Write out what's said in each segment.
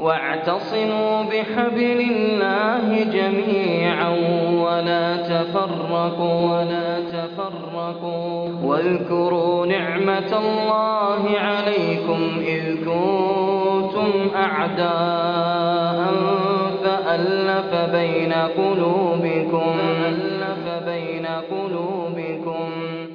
واعتصموا بحبل الله جميعا ولا تفرقوا ولا تفرقوا واذكروا نعمة الله عليكم إذ كنتم أعداء فألف بين قلوبكم فألف بين قلوبكم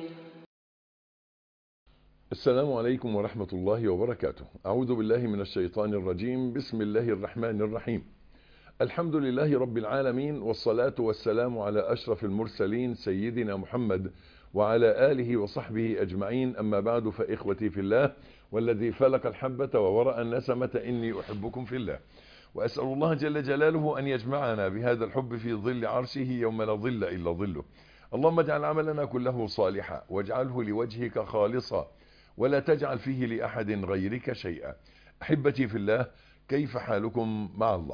السلام عليكم ورحمة الله وبركاته أعوذ بالله من الشيطان الرجيم بسم الله الرحمن الرحيم الحمد لله رب العالمين والصلاة والسلام على أشرف المرسلين سيدنا محمد وعلى آله وصحبه أجمعين أما بعد فإخوتي في الله والذي فلق الحبة وورأ النسمة إني أحبكم في الله وأسأل الله جل جلاله أن يجمعنا بهذا الحب في ظل عرشه يوم لا ظل إلا ظله اللهم اجعل عملنا كله صالحا واجعله لوجهك خالصا ولا تجعل فيه لأحد غيرك شيئا أحبتي في الله كيف حالكم مع الله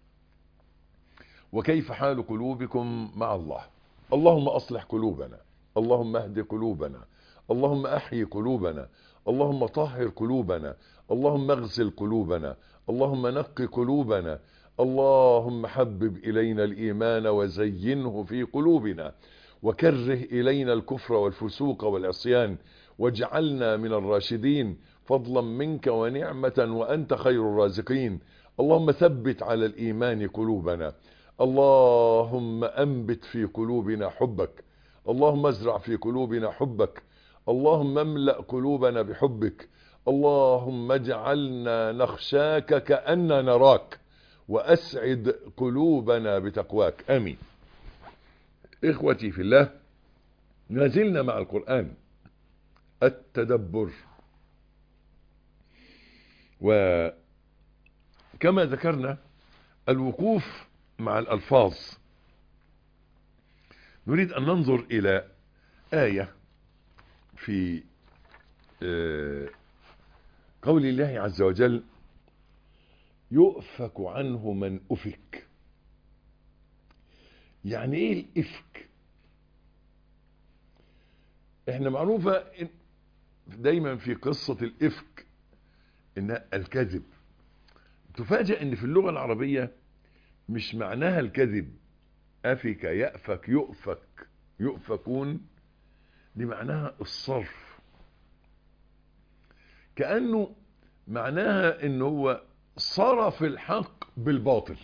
وكيف حال قلوبكم مع الله اللهم أصلح قلوبنا اللهم اهد قلوبنا اللهم أحيي قلوبنا اللهم طهر قلوبنا اللهم اغسل قلوبنا اللهم نق قلوبنا اللهم حبب إلينا الإيمان وزينه في قلوبنا وكره إلينا الكفر والفسوق والعصيان واجعلنا من الراشدين فضلا منك ونعمة وأنت خير الرازقين اللهم ثبت على الإيمان قلوبنا اللهم أنبت في قلوبنا حبك اللهم ازرع في قلوبنا حبك اللهم املأ قلوبنا بحبك اللهم اجعلنا نخشاك كأننا نراك وأسعد قلوبنا بتقواك آمين إخوتي في الله نزلنا مع القرآن التدبر وكما ذكرنا الوقوف مع الألفاظ نريد أن ننظر إلى آية في قول الله عز وجل يؤفك عنه من أفك يعني ايه الإفك احنا معروفة دايما في قصة الإفك إن الكذب تفاجأ ان في اللغة العربية مش معناها الكذب أفك يأفك يؤفك يؤفكون دي معناها الصرف كأنه معناها ان هو صرف الحق بالباطل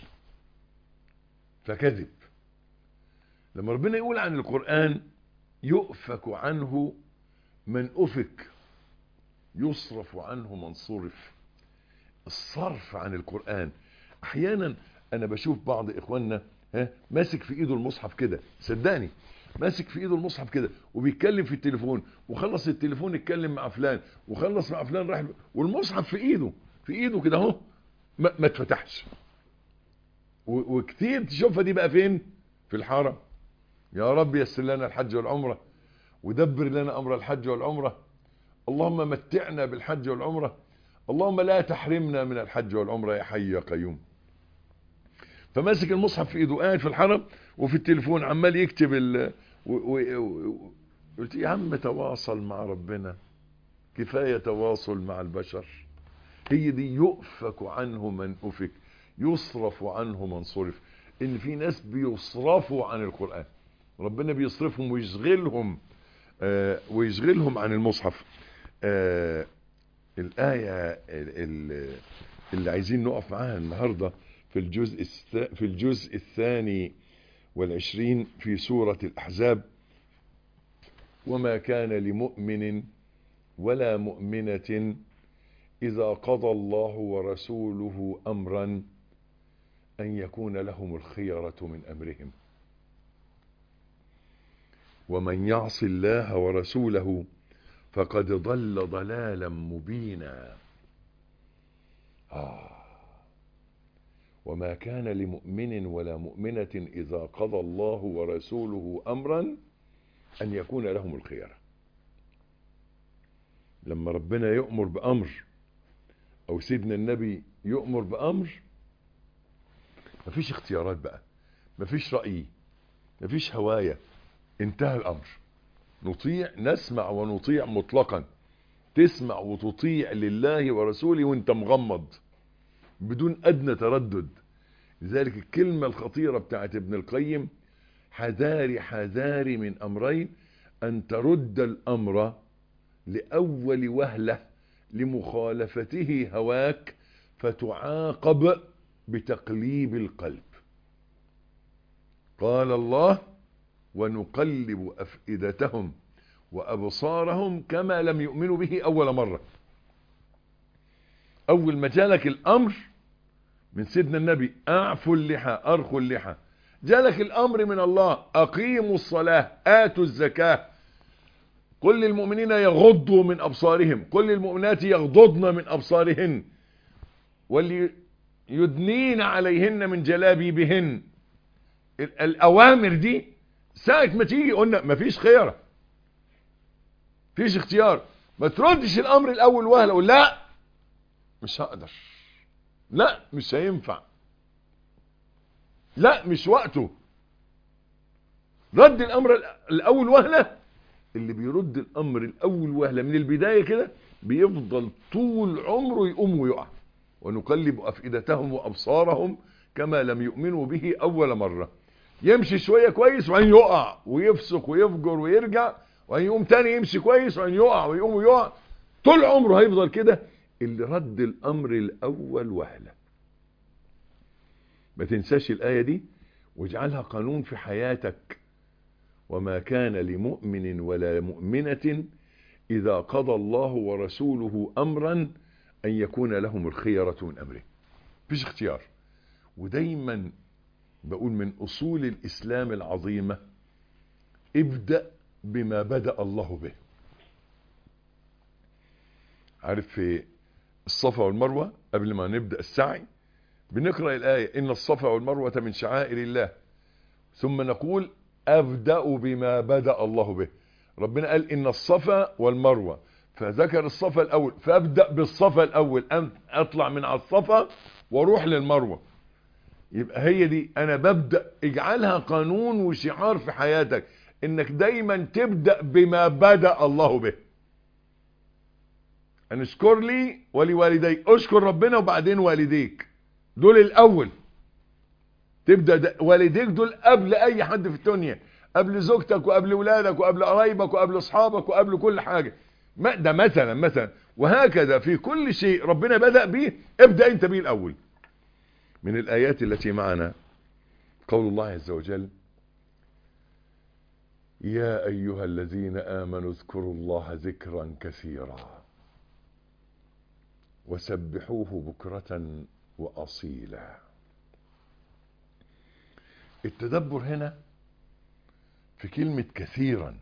فكذب لما ربنا يقول عن القرآن يؤفك عنه من أفك يصرف عنه من صرف الصرف عن القرآن احيانا انا بشوف بعض اخواننا ها ماسك في ايده المصحف كده صدقني ماسك في ايده المصحف كده وبيتكلم في التليفون وخلص التليفون يتكلم مع فلان وخلص مع فلان راح والمصحف في ايده في ايده كده اهو ما, ما اتفتحش وكتير تشوفها دي بقى فين في الحرم يا رب يسر لنا الحج والعمره ودبر لنا امر الحج والعمره اللهم متعنا بالحج والعمره اللهم لا تحرمنا من الحج والعمره يا حي يا قيوم فماسك المصحف في ايده قاعد في الحرم وفي التليفون عمال يكتب ال و... و... و... قلت يا عم تواصل مع ربنا كفايه تواصل مع البشر هي دي يؤفك عنه من افك يصرف عنه من صرف ان في ناس بيصرفوا عن القران ربنا بيصرفهم ويشغلهم آه ويشغلهم عن المصحف آه الايه اللي عايزين نقف معاها النهارده في الجزء في الجزء الثاني والعشرين في سورة الأحزاب وما كان لمؤمن ولا مؤمنة إذا قضى الله ورسوله أمرا أن يكون لهم الخيرة من أمرهم ومن يعص الله ورسوله فقد ضل ضلالا مبينا آه وما كان لمؤمن ولا مؤمنة إذا قضى الله ورسوله أمرا أن يكون لهم الخيرة لما ربنا يؤمر بأمر أو سيدنا النبي يؤمر بأمر مفيش اختيارات بقى مفيش رأي مفيش هواية انتهى الأمر نطيع نسمع ونطيع مطلقا تسمع وتطيع لله ورسوله وانت مغمض بدون ادنى تردد لذلك الكلمة الخطيرة بتاعت ابن القيم حذاري حذاري من امرين ان ترد الامر لاول وهلة لمخالفته هواك فتعاقب بتقليب القلب قال الله ونقلب افئدتهم وابصارهم كما لم يؤمنوا به اول مرة اول ما جالك الامر من سيدنا النبي اعفوا اللحى ارخوا اللحى جالك الامر من الله اقيموا الصلاة اتوا الزكاة قل للمؤمنين يغضوا من ابصارهم قل للمؤمنات يغضضن من ابصارهن واللي يدنين عليهن من جلابيبهن الاوامر دي ساعة ما تيجي قلنا مفيش خيرة مفيش اختيار ما تردش الامر الاول وهله قول لا مش هقدر لا مش هينفع لا مش وقته رد الامر الاول وهلة اللي بيرد الامر الاول وهلة من البداية كده بيفضل طول عمره يقوم ويقع ونقلب افئدتهم وابصارهم كما لم يؤمنوا به اول مرة يمشي شوية كويس وبعدين يقع ويفسق ويفجر ويرجع وبعدين يقوم تاني يمشي كويس وبعدين يقع ويقوم ويقع طول عمره هيفضل كده اللي رد الامر الاول وهلة ما تنساش الاية دي واجعلها قانون في حياتك وما كان لمؤمن ولا مؤمنة اذا قضى الله ورسوله امرا ان يكون لهم الخيرة من امره مفيش اختيار ودايما بقول من اصول الاسلام العظيمة ابدأ بما بدأ الله به عارف في الصفا والمروة قبل ما نبدأ السعي بنقرأ الآية إن الصفا والمروة من شعائر الله ثم نقول أبدأ بما بدأ الله به ربنا قال إن الصفا والمروة فذكر الصفا الأول فأبدأ بالصفا الأول أن أطلع من على الصفا واروح للمروة يبقى هي دي أنا ببدأ اجعلها قانون وشعار في حياتك إنك دايما تبدأ بما بدأ الله به أن اشكر لي ولوالديك اشكر ربنا وبعدين والديك دول الاول تبدأ والديك دول قبل اي حد في الدنيا قبل زوجتك وقبل ولادك وقبل قرايبك وقبل اصحابك وقبل كل حاجة ما ده مثلا مثلا وهكذا في كل شيء ربنا بدأ به ابدأ انت به الاول من الايات التي معنا قول الله عز وجل يا ايها الذين امنوا اذكروا الله ذكرا كثيرا وسبحوه بكرة وأصيلا التدبر هنا في كلمة كثيرا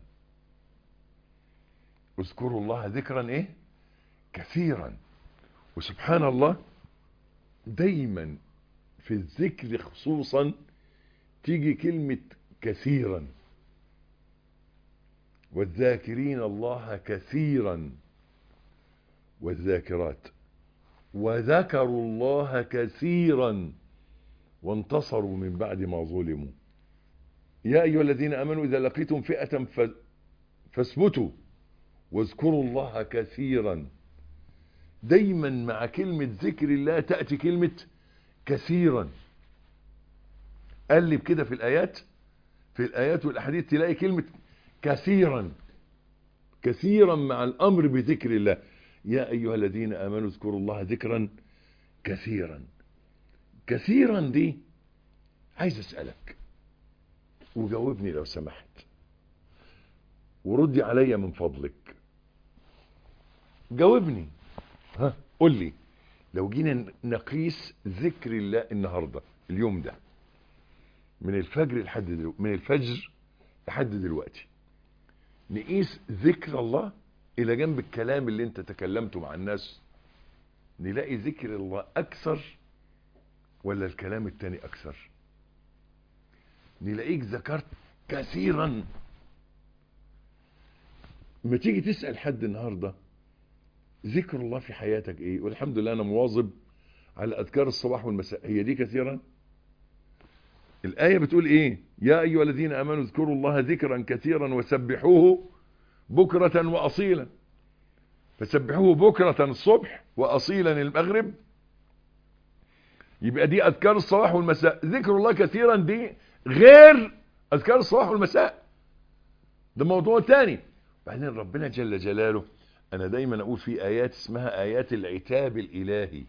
اذكروا الله ذكرا ايه كثيرا وسبحان الله دايما في الذكر خصوصا تيجي كلمة كثيرا والذاكرين الله كثيرا والذاكرات وذكروا الله كثيرا وانتصروا من بعد ما ظلموا يا أيها الذين أمنوا إذا لقيتم فئة فاثبتوا واذكروا الله كثيرا دايما مع كلمة ذكر الله تأتي كلمة كثيرا قلب كده في الآيات في الآيات والأحاديث تلاقي كلمة كثيرا كثيرا مع الأمر بذكر الله يا أيها الذين آمنوا اذكروا الله ذكرا كثيرا كثيرا دي عايز أسألك وجاوبني لو سمحت وردي عليا من فضلك جاوبني ها قول لي لو جينا نقيس ذكر الله النهاردة اليوم ده من الفجر لحد دلوقتي من الفجر لحد دلوقتي نقيس ذكر الله الى جنب الكلام اللي انت تكلمته مع الناس نلاقي ذكر الله اكثر ولا الكلام التاني اكثر نلاقيك ذكرت كثيرا ما تيجي تسأل حد النهاردة ذكر الله في حياتك ايه والحمد لله انا مواظب على اذكار الصباح والمساء هي دي كثيرا الآية بتقول ايه يا ايها الذين امنوا اذكروا الله ذكرا كثيرا وسبحوه بكرة واصيلا فسبحوه بكرة الصبح واصيلا المغرب يبقى دي اذكار الصباح والمساء ذكر الله كثيرا دي غير اذكار الصباح والمساء ده موضوع تاني بعدين ربنا جل جلاله انا دايما اقول في ايات اسمها ايات العتاب الالهي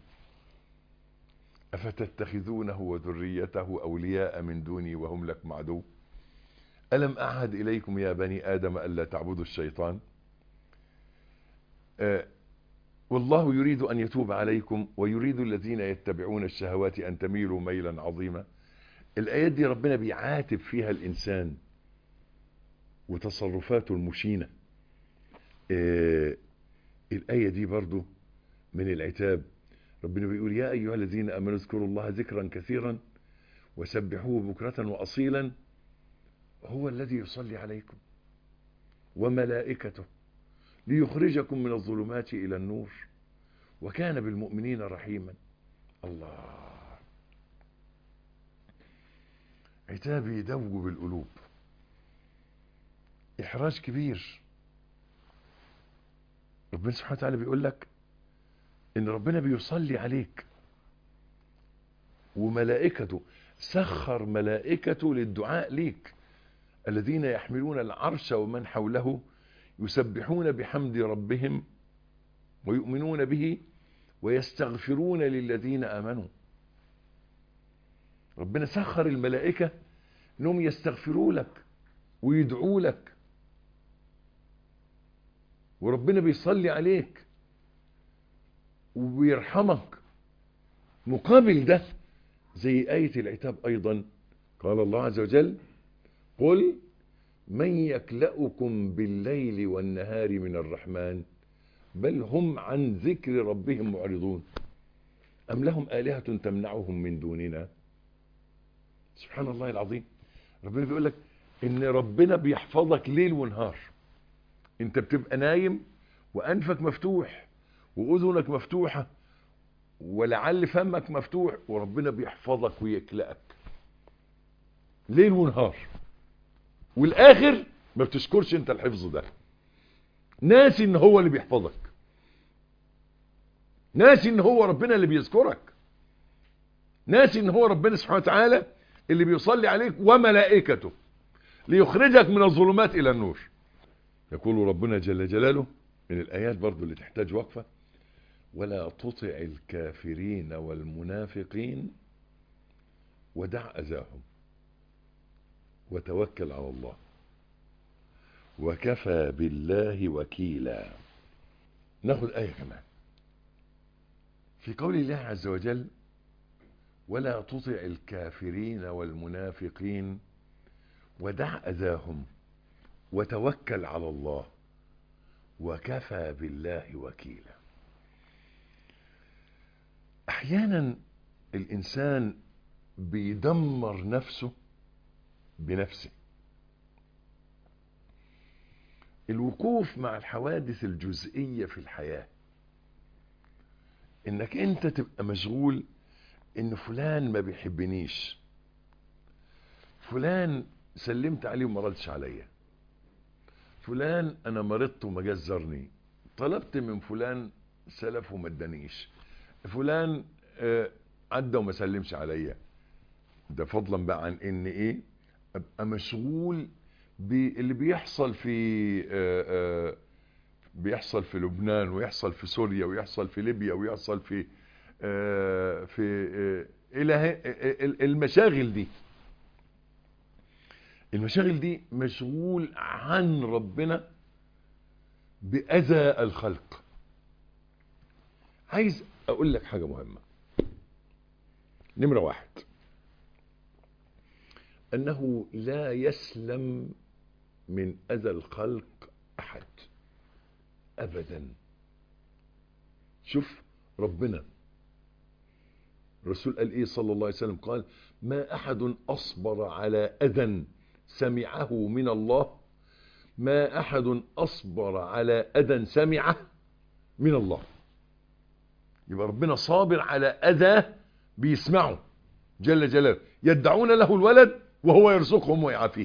افتتخذونه وذريته اولياء من دوني وهم لكم عدو الم اعهد اليكم يا بني ادم الا تعبدوا الشيطان آه والله يريد ان يتوب عليكم ويريد الذين يتبعون الشهوات ان تميلوا ميلا عظيما الايات دي ربنا بيعاتب فيها الانسان وتصرفاته المشينه آه الآية دي برضو من العتاب ربنا بيقول يا أيها الذين أمنوا اذكروا الله ذكرا كثيرا وسبحوه بكرة وأصيلا هو الذي يصلي عليكم وملائكته ليخرجكم من الظلمات إلى النور وكان بالمؤمنين رحيما الله عتاب يدوب القلوب إحراج كبير ربنا سبحانه وتعالى بيقول لك ان ربنا بيصلي عليك وملائكته سخر ملائكته للدعاء ليك الذين يحملون العرش ومن حوله يسبحون بحمد ربهم ويؤمنون به ويستغفرون للذين امنوا ربنا سخر الملائكه انهم يستغفروا لك ويدعوا لك وربنا بيصلي عليك وبيرحمك مقابل ده زي آية العتاب أيضا قال الله عز وجل قل من يكلأكم بالليل والنهار من الرحمن بل هم عن ذكر ربهم معرضون أم لهم آلهة تمنعهم من دوننا سبحان الله العظيم ربنا بيقول لك إن ربنا بيحفظك ليل ونهار انت بتبقى نايم وانفك مفتوح واذنك مفتوحة ولعل فمك مفتوح وربنا بيحفظك ويكلأك ليل ونهار والاخر ما بتشكرش انت الحفظ ده ناسي ان هو اللي بيحفظك ناسي ان هو ربنا اللي بيذكرك ناسي ان هو ربنا سبحانه وتعالى اللي بيصلي عليك وملائكته ليخرجك من الظلمات الى النور يقول ربنا جل جلاله من الآيات برضو اللي تحتاج وقفة ولا تطع الكافرين والمنافقين ودع أذاهم وتوكل على الله وكفى بالله وكيلا ناخذ آية كمان في قول الله عز وجل ولا تطع الكافرين والمنافقين ودع أذاهم وتوكل على الله وكفى بالله وكيلا احيانا الانسان بيدمر نفسه بنفسه الوقوف مع الحوادث الجزئية في الحياة انك انت تبقى مشغول ان فلان ما بيحبنيش فلان سلمت عليه وما ردش عليا فلان انا مرضت وما جاش زارني طلبت من فلان سلف وما ادانيش فلان آه عدى وما سلمش عليا ده فضلا بقى عن ان ايه ابقى مشغول باللي بيحصل في آه آه بيحصل في لبنان ويحصل في سوريا ويحصل في ليبيا ويحصل في في الى المشاغل دي المشاغل دي مشغول عن ربنا بأذى الخلق عايز اقول لك حاجة مهمة نمرة واحد انه لا يسلم من اذى الخلق احد ابدا شوف ربنا الرسول قال ايه صلى الله عليه وسلم قال ما احد اصبر على اذى سمعه من الله ما احد اصبر على اذى سمعه من الله يبقى ربنا صابر على اذى بيسمعه جل جلاله يدعون له الولد وهو يرزقهم ويعافيه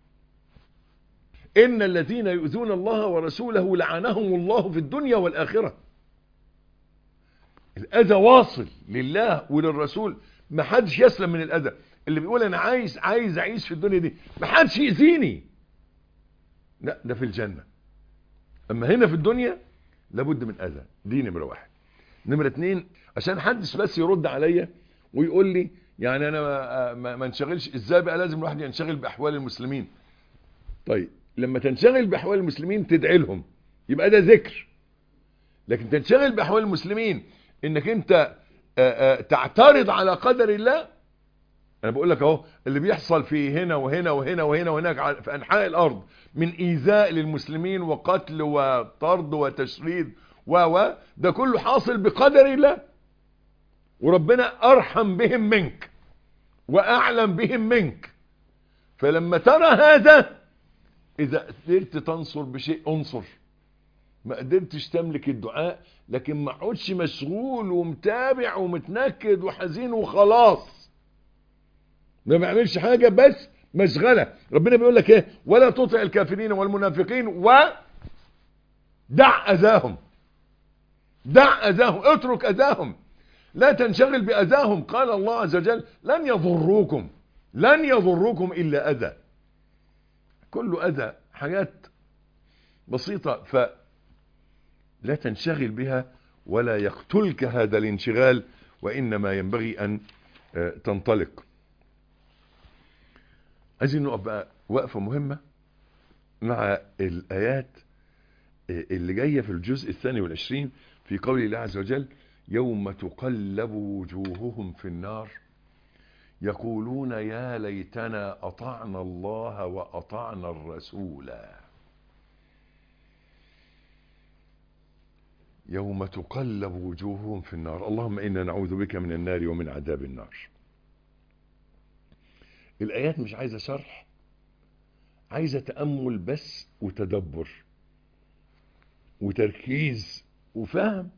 ان الذين يؤذون الله ورسوله لعنهم الله في الدنيا والاخره الاذى واصل لله وللرسول ما حدش يسلم من الاذى اللي بيقول انا عايز عايز اعيش في الدنيا دي ما حدش يأذيني لا ده في الجنة اما هنا في الدنيا لابد من اذى دي نمرة واحد نمرة اتنين عشان حدش بس يرد عليا ويقول لي يعني انا ما, ما, ما انشغلش ازاي بقى لازم الواحد ينشغل باحوال المسلمين طيب لما تنشغل باحوال المسلمين تدعي لهم يبقى ده ذكر لكن تنشغل باحوال المسلمين انك انت آآ آآ تعترض على قدر الله انا بقول لك اهو اللي بيحصل في هنا وهنا وهنا وهنا وهناك في انحاء الارض من ايذاء للمسلمين وقتل وطرد وتشريد و و ده كله حاصل بقدر الله وربنا ارحم بهم منك واعلم بهم منك فلما ترى هذا اذا قدرت تنصر بشيء انصر ما قدرتش تملك الدعاء لكن ما اقعدش مشغول ومتابع ومتنكد وحزين وخلاص ما بعملش حاجة بس مشغلة ربنا بيقول لك ايه ولا تطع الكافرين والمنافقين و دع اذاهم دع اذاهم اترك اذاهم لا تنشغل باذاهم قال الله عز وجل لن يضروكم لن يضروكم الا اذى كل اذى حاجات بسيطة ف لا تنشغل بها ولا يقتلك هذا الانشغال وإنما ينبغي أن تنطلق عايزين نقف بقى وقفة مهمة مع الآيات اللي جاية في الجزء الثاني والعشرين في قول الله عز وجل يوم تقلب وجوههم في النار يقولون يا ليتنا أطعنا الله وأطعنا الرسول يوم تقلب وجوههم في النار اللهم إنا نعوذ بك من النار ومن عذاب النار الآيات مش عايزة شرح عايزة تأمل بس وتدبر وتركيز وفهم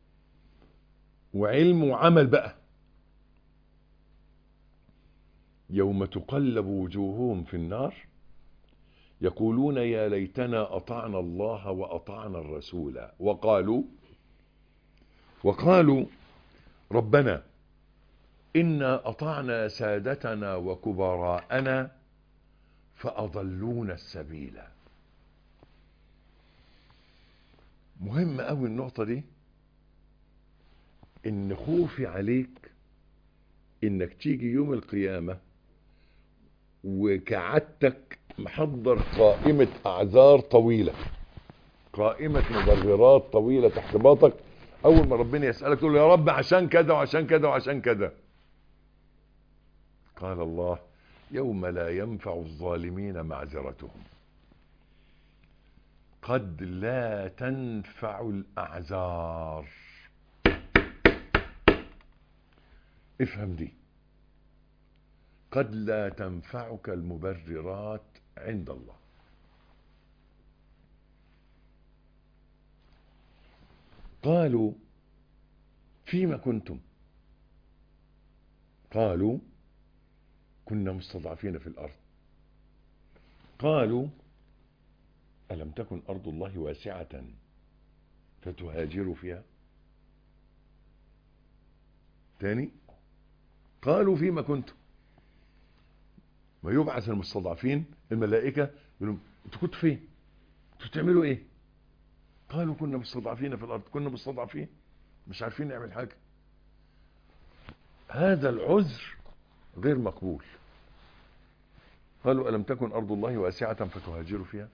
وعلم وعمل بقى يوم تقلب وجوههم في النار يقولون يا ليتنا أطعنا الله وأطعنا الرسول وقالوا وقالوا ربنا إنا أطعنا سادتنا وكبراءنا فأضلونا السبيل مهم قوي النقطة دي إن خوفي عليك إنك تيجي يوم القيامة وكعدتك محضر قائمة أعذار طويلة قائمة مبررات طويلة تحت باطك أول ما ربنا يسألك تقول يا رب عشان كذا وعشان كذا وعشان كذا قال الله يوم لا ينفع الظالمين معذرتهم قد لا تنفع الأعذار افهم دي قد لا تنفعك المبررات عند الله قالوا فيما كنتم قالوا كنا مستضعفين في الأرض قالوا ألم تكن أرض الله واسعة فتهاجروا فيها تاني قالوا فيما كنتم ما يبعث المستضعفين الملائكة يقولون انتوا كنتوا فين انتوا بتعملوا ايه قالوا كنا مستضعفين في الارض كنا مستضعفين مش عارفين نعمل حاجة هذا العذر غير مقبول قالوا ألم تكن أرض الله واسعة فتهاجروا فيها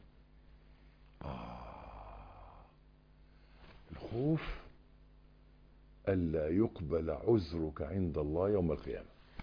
آه. الخوف ألا يقبل عذرك عند الله يوم القيامة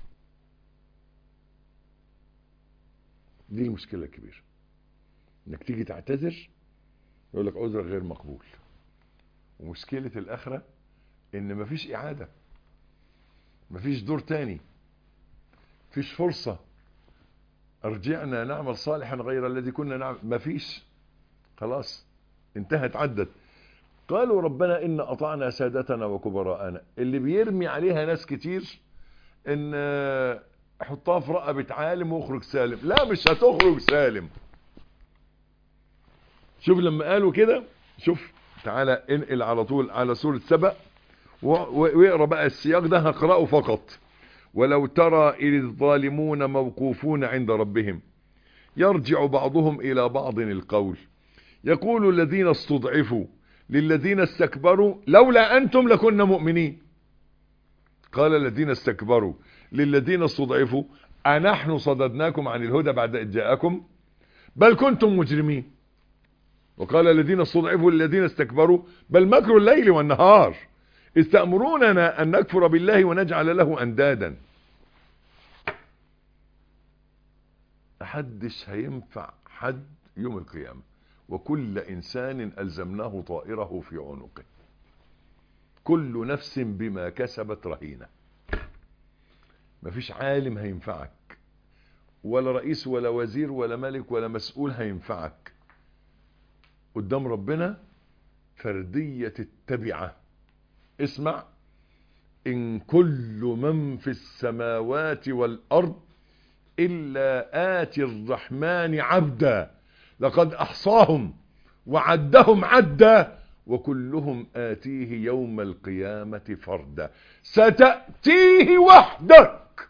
دي المشكلة الكبيرة انك تيجي تعتذر يقول لك عذرك غير مقبول ومشكلة الآخرة ان مفيش إعادة مفيش دور تاني مفيش فرصة ارجعنا نعمل صالحا غير الذي كنا نعمل مفيش خلاص انتهت عدت قالوا ربنا إن أطعنا سادتنا وكبراءنا اللي بيرمي عليها ناس كتير ان حطها في رقبة عالم واخرج سالم لا مش هتخرج سالم شوف لما قالوا كده شوف تعالى انقل على طول على سورة سبأ واقرا بقى السياق ده هقراه فقط ولو ترى إذ الظالمون موقوفون عند ربهم يرجع بعضهم إلى بعض القول يقول الذين استضعفوا للذين استكبروا لولا أنتم لكنا مؤمنين قال الذين استكبروا للذين استضعفوا أنحن صددناكم عن الهدى بعد إذ جاءكم بل كنتم مجرمين وقال الذين استضعفوا للذين استكبروا بل مكروا الليل والنهار إذ تأمروننا أن نكفر بالله ونجعل له أندادا محدش هينفع حد يوم القيامة وكل إنسان ألزمناه طائره في عنقه كل نفس بما كسبت رهينة مفيش عالم هينفعك ولا رئيس ولا وزير ولا ملك ولا مسؤول هينفعك قدام ربنا فردية التبعة اسمع إن كل من في السماوات والأرض إلا آتي الرحمن عبدا لقد أحصاهم وعدهم عدا وكلهم آتيه يوم القيامة فردا ستأتيه وحدك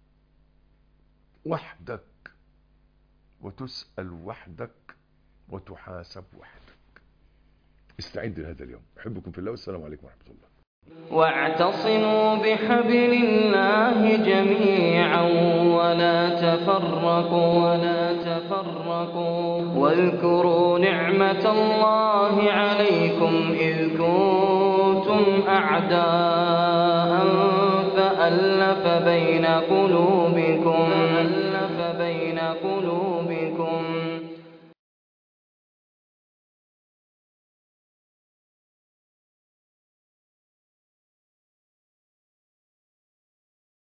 وحدك وتسأل وحدك وتحاسب وحدك استعد لهذا اليوم أحبكم في الله والسلام عليكم ورحمة الله واعتصموا بحبل الله جميعا ولا تفرقوا ولا تفرقوا واذكروا نعمة الله عليكم إذ كنتم أعداء فألف بين قلوبكم فألف بين قلوبكم